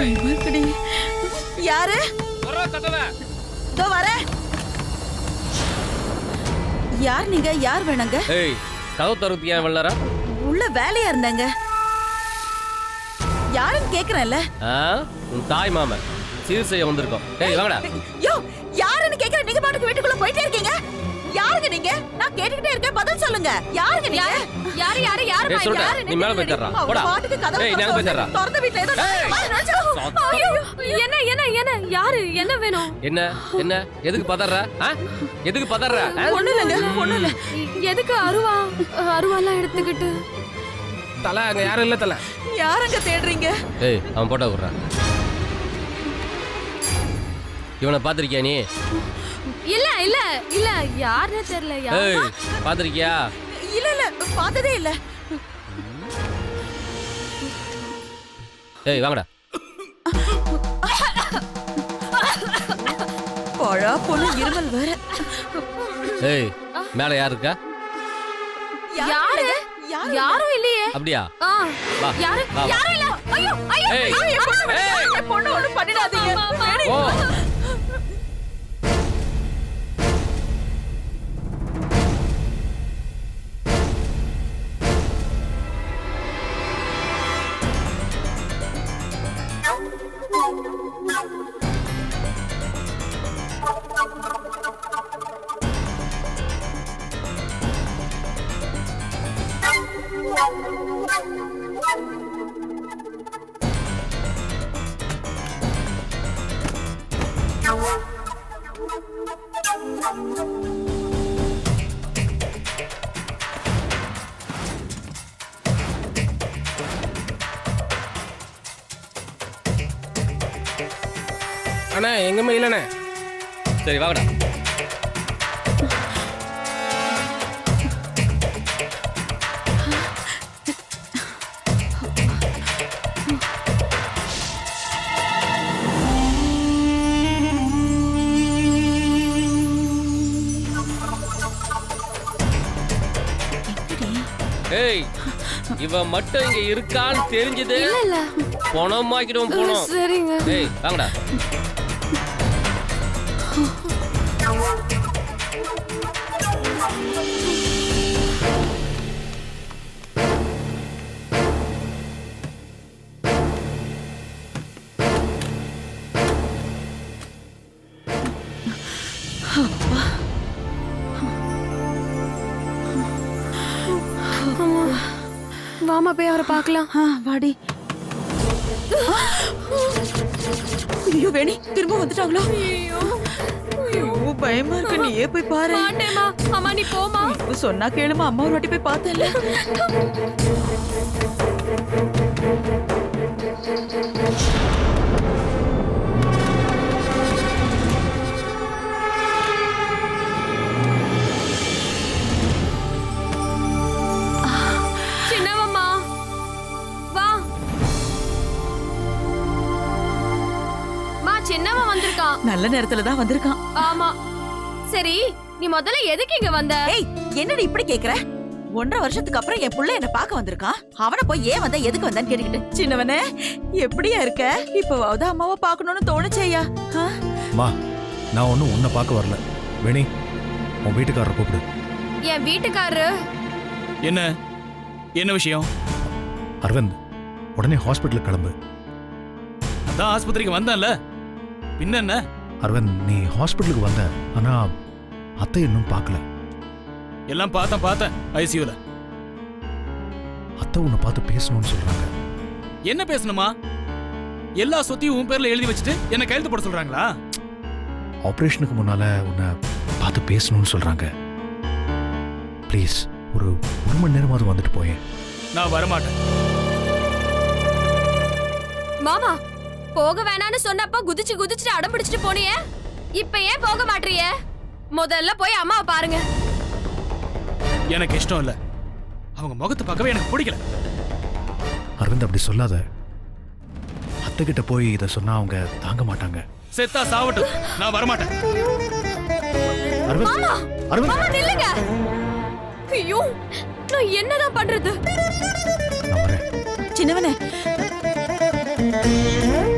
பயமா இருக்குடி யாரு வர கதவை இதோ வரேன் யார் நீங்க யார் வேணுங்க ஏய் கதவு திறந்து ஏன் வெள்ளரா உள்ள வேலையா இருந்தாங்க யாருன்னு கேக்குறேன்ல ஆ உன் தாய் மாமன் சீர் செய்ய வந்திருக்கோம் ஏய் வாங்கடா யோ யாருன்னு கேக்குறேன் நீங்க பாட்டுக்கு வீட்டுக்குள்ள போயிட்டே இருக்கீங்க யாருங்க நீங்க நான் கேட்டுக்கிட்டே இருக்கேன் பதில் சொல்லுங்க யாருங்க நீங்க யாரு யாரு யாரு ஏய், சொல்றேன். நீ மேல போய் தர்றா. போடா. பாட்டுக்கு கதவு ஏய், நாங்க போய் தர்றா. திறந்த வீட்ல ஏதோ ஏய். என்ன என்ன என்ன யாரு என்ன வேணும் என்ன என்ன எதுக்கு பதற ஆ? எதுக்கு பதற ஆ? ஒண்ணு இல்லைங்க ஒண்ணு இல்ல எதுக்கு அருவா அருவாலாம் எடுத்துக்கிட்டு தலை அங்க யாரும் இல்ல தலை யாருங்க தேடுறீங்க ஏய் அவன் போட்டோ விடுறான் இவனை பாத்திருக்கியா நீ இல்ல இல்ல இல்ல யாருன்னு தெரியல யார் ஏய் பாத்திருக்கியா இல்ல இல்ல பார்த்ததே இல்ல ஏய் வாங்கடா பழா பொண்ணு இருமல் வேற ஏய் மேல யார் இருக்கா யாரு யாரு யாரும் இல்லையே அப்படியா ஆ வா யாரு வா, வா. யாரும் இல்ல ஐயோ ஐயோ ஏய் என் பொண்ணு ஏய். விடுங்க. என் பொண்ணு ஒண்ணும் பண்ணிடாதீங்க வேணி. ஓ அண்ணா எங்கம்மா இல்லண்ணே சரி வாங்கடா ஏய் இவன் மட்டும் இங்க இருக்கான்னு தெரிஞ்சது இல்ல இல்ல பணமாக்கிடும் போனோம் சரிங்க ஏய் வாங்கடா வாமா போய் அவரை பார்க்கலாம் ஆ, வாடி ஐயோ வேணி திரும்ப வந்துட்டாங்களோ ஐயோ பயமா இருக்கு நீயே போய் பாரு மாட்டேமா அம்மா நீ போமா இப்ப சொன்னா கேளுமா அம்மா ஒரு வாட்டி போய் பார்த்தேன்ல சின்னவம்மா வா மா சின்னவன் வந்திருக்கான் நல்ல நேரத்துல தான் வந்திருக்கான் ஆமா சரி நீ முதல்ல எதுக்கு இங்க வந்த ஏய் என்னடி இப்படி கேக்குற ஒன்றரை வருஷத்துக்கு அப்புறம் என் புள்ள என்ன பார்க்க வந்திருக்கான் அவனை போய் ஏன் வந்த எதுக்கு வந்தான்னு கேட்டுக்கிட்டு சின்னவனே எப்படியா இருக்க இப்பவாவது அம்மாவை பார்க்கணும்னு தோணுச்சேயா ஆ? மா நான் ஒன்றும் உன்னை பார்க்க வரல வேணி உன் வீட்டுக்காரரை கூப்பிடு என் வீட்டுக்காரரு என்ன என்ன விஷயம் அரவிந்த் உடனே ஹாஸ்பிட்டலுக்கு கிளம்பு அதான் ஆஸ்பத்திரிக்கு வந்தேன்ல பின்ன என்ன அரவிந்த் நீ ஹாஸ்பிட்டலுக்கு வந்த ஆனா அத்தை இன்னும் பார்க்கல எல்லாம் பார்த்தேன் பார்த்தேன் ஐசியூல அத்தை உன்னை பார்த்து பேசணும்னு சொல்றாங்க என்ன பேசணுமா எல்லா சொத்தையும் உன் பேர்ல எழுதி வச்சுட்டு என்ன கையெழுத்து போட சொல்றாங்களா ஆபரேஷனுக்கு முன்னால உன்னை பார்த்து பேசணும்னு சொல்றாங்க ப்ளீஸ் ஒரு ஒரு மணி நேரமாவது வந்துட்டு போயேன் நான் வரமாட்டேன் மாமா போக வேணாம்னு சொன்னப்ப குதிச்சு குதிச்சுட்டு அடம் பிடிச்சிட்டு போனியே இப்ப ஏன் போக மாட்டீங்க முதல்ல போய் அம்மாவை பாருங்க எனக்கு இஷ்டம் இல்ல அவங்க முகத்தை பார்க்கவே எனக்கு பிடிக்கல அரவிந்த் அப்படி சொல்லாத அத்தை கிட்ட போய் இதை சொன்னா அவங்க தாங்க மாட்டாங்க செத்தா சாவட்டும் நான் வரமாட்டேன் அரவிந்த் அரவிந்த் மாமா நில்லுங்க ஐயோ நான் என்னதான் பண்றது நான் வரேன் சின்னவனே